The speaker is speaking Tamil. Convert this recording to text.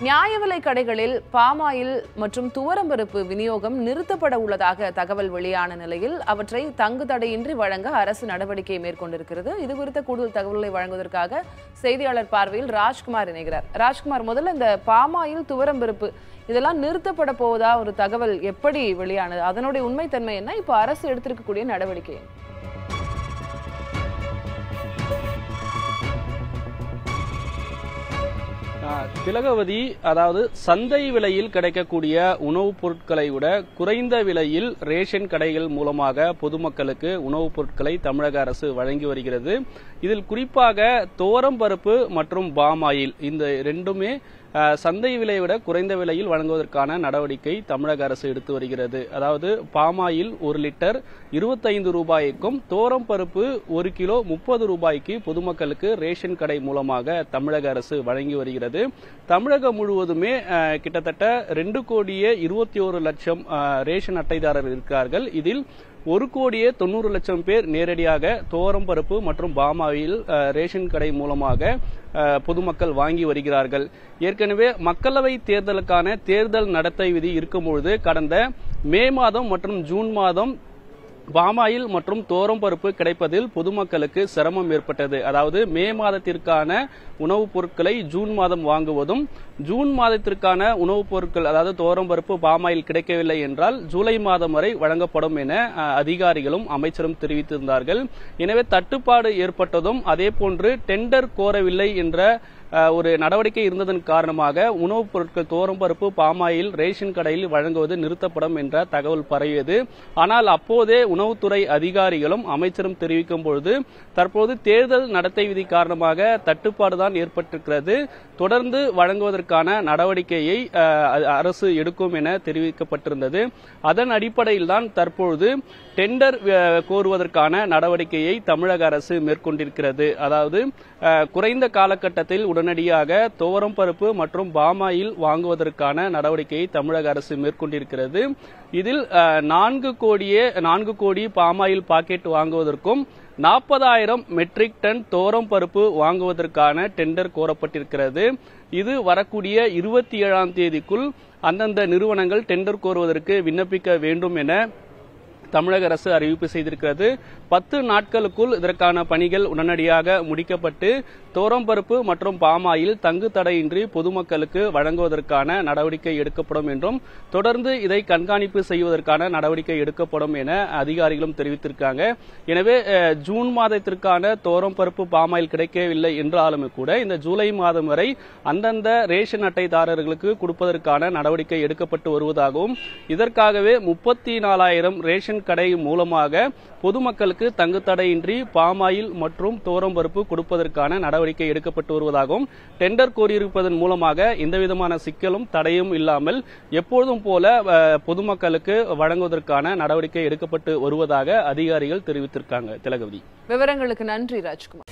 நியாய விலை கடைகளில் பாமாயில் மற்றும் துவரம்பருப்பு விநியோகம் நிறுத்தப்பட உள்ளதாக தகவல் வெளியான நிலையில் அவற்றை தங்கு தடையின்றி வழங்க அரசு நடவடிக்கை மேற்கொண்டிருக்கிறது இது குறித்த கூடுதல் தகவல்களை வழங்குவதற்காக செய்தியாளர் பார்வையில் ராஜ்குமார் இணைகிறார் ராஜ்குமார் முதல்ல இந்த பாமாயில் துவரம்பருப்பு இதெல்லாம் நிறுத்தப்பட போவதா ஒரு தகவல் எப்படி வெளியானது அதனுடைய உண்மைத்தன்மை என்ன இப்போ அரசு எடுத்திருக்கக்கூடிய நடவடிக்கை என்ன? ஆஹ் திலகவதி அதாவது சந்தை விலையில் கிடைக்கக்கூடிய உணவுப் பொருட்களை விட குறைந்த விலையில் ரேஷன் கடைகள் மூலமாக பொதுமக்களுக்கு உணவுப் பொருட்களை தமிழக அரசு வழங்கி வருகிறது இதில் குறிப்பாக தோரம் பருப்பு மற்றும் பாமாயில் இந்த ரெண்டுமே ஆஹ் சந்தை விலையை விட குறைந்த விலையில் வழங்குவதற்கான நடவடிக்கை தமிழக அரசு எடுத்து வருகிறது அதாவது பாமாயில் ஒரு லிட்டர் இருபத்தைந்து ரூபாய்க்கும் தோரம் பருப்பு ஒரு கிலோ முப்பது ரூபாய்க்கு பொதுமக்களுக்கு ரேஷன் கடை மூலமாக தமிழக அரசு வழங்கி வருகிறது தமிழகம் முழுவதுமே ஆஹ், கிட்டத்தட்ட ரெண்டு கோடியே இருபத்தி ஒரு லட்சம் ஆஹ், ரேஷன் அட்டைதாரர் இருக்கிறார்கள் இதில் ஒரு கோடியே தொண்ணூறு லட்சம் பேர் நேரடியாக தோரம் பருப்பு மற்றும் பாமாவில் ஆஹ், ரேஷன் கடை மூலமாக ஆஹ், பொதுமக்கள் வாங்கி வருகிறார்கள் ஏற்கனவே மக்களவை தேர்தலுக்கான தேர்தல் நடத்தை விதி இருக்கும்பொழுது கடந்த மே மாதம் மற்றும் ஜூன் மாதம் பாமாயில் மற்றும் தோரம் பருப்பு கிடைப்பதில் பொதுமக்களுக்கு சிரமம் ஏற்பட்டது அதாவது மே மாதத்திற்கான உணவுப் பொருட்களை ஜூன் மாதம் வாங்குவதும் ஜூன் மாதத்திற்கான உணவுப் பொருட்கள் அதாவது தோரம் பருப்பு பாமாயில் கிடைக்கவில்லை என்றால் ஜூலை மாதம் வரை வழங்கப்படும் என அஹ், அதிகாரிகளும் அமைச்சரும் தெரிவித்திருந்தார்கள் எனவே தட்டுப்பாடு ஏற்பட்டதும் அதே போன்று டெண்டர் கோரவில்லை என்ற அஹ், ஒரு நடவடிக்கை இருந்ததன் காரணமாக உணவுப் பொருட்கள் தோரம் பருப்பு பாமாயில் ரேஷன் கடையில் வழங்குவது நிறுத்தப்படும் என்ற தகவல் பரவியது ஆனால் அப்போதே உணவுத்துறை அதிகாரிகளும் அமைச்சரும் தெரிவிக்கும் பொழுது தற்போது தேர்தல் நடத்தை விதி காரணமாக தட்டுப்பாடு தான் ஏற்பட்டிருக்கிறது தொடர்ந்து வழங்குவதற்கான நடவடிக்கையை அஹ், அ- அரசு எடுக்கும் என தெரிவிக்கப்பட்டிருந்தது அதன் அடிப்படையில் தான் தற்பொழுது டெண்டர் அஹ், கோருவதற்கான நடவடிக்கையை தமிழக அரசு மேற்கொண்டிருக்கிறது அதாவது அஹ், குறைந்த காலகட்டத்தில் உடனடியாக துவரம் பருப்பு மற்றும் பாமாயில் வாங்குவதற்கான நடவடிக்கையை தமிழக அரசு மேற்கொண்டிருக்கிறது இதில் அஹ், நான்கு கோடியே நான்கு கோடி பாமாயில் பாக்கெட் வாங்குவதற்கும் நாற்பதாயிரம் மெட்ரிக் டன் தோரம் பருப்பு வாங்குவதற்கான டெண்டர் கோரப்பட்டிருக்கிறது இது வரக்கூடிய இருபத்தி ஏழாம் தேதிக்குள் அந்தந்த நிறுவனங்கள் டெண்டர் கோருவதற்கு விண்ணப்பிக்க வேண்டும் என தமிழக அரசு அறிவிப்பு செய்திருக்கிறது பத்து நாட்களுக்குள் இதற்கான பணிகள் உடனடியாக முடிக்கப்பட்டு தோரம்பருப்பு மற்றும் பாமாயில் தங்கு தடையின்றி பொதுமக்களுக்கு வழங்குவதற்கான நடவடிக்கை எடுக்கப்படும் என்றும் தொடர்ந்து இதை கண்காணிப்பு செய்வதற்கான நடவடிக்கை எடுக்கப்படும் என அதிகாரிகளும் தெரிவித்திருக்காங்க எனவே அஹ், ஜூன் மாதத்திற்கான தோரம் பருப்பு பாமாயில் கிடைக்கவில்லை என்றாலுமே கூட இந்த ஜூலை மாதம் வரை அந்தந்த ரேஷன் அட்டைதாரர்களுக்கு கொடுப்பதற்கான நடவடிக்கை எடுக்கப்பட்டு வருவதாகவும் இதற்காகவே முப்பத்தி நாலாயிரம் ரேஷன் கடை மூலமாக பொதுமக்களுக்கு தங்கு தடையின்றி பாமாயில் மற்றும் தோரம் பருப்பு கொடுப்பதற்கான நடவடிக்கை எடுக்கப்பட்டு வருவதாகவும் டெண்டர் கோரியிருப்பதன் மூலமாக எந்தவிதமான சிக்கலும் தடையும் இல்லாமல் எப்பொழுதும் போல அஹ், பொதுமக்களுக்கு வழங்குவதற்கான நடவடிக்கை எடுக்கப்பட்டு வருவதாக அதிகாரிகள் தெரிவித்திருக்காங்க திலகவதி விவரங்களுக்கு நன்றி ராஜ்குமார்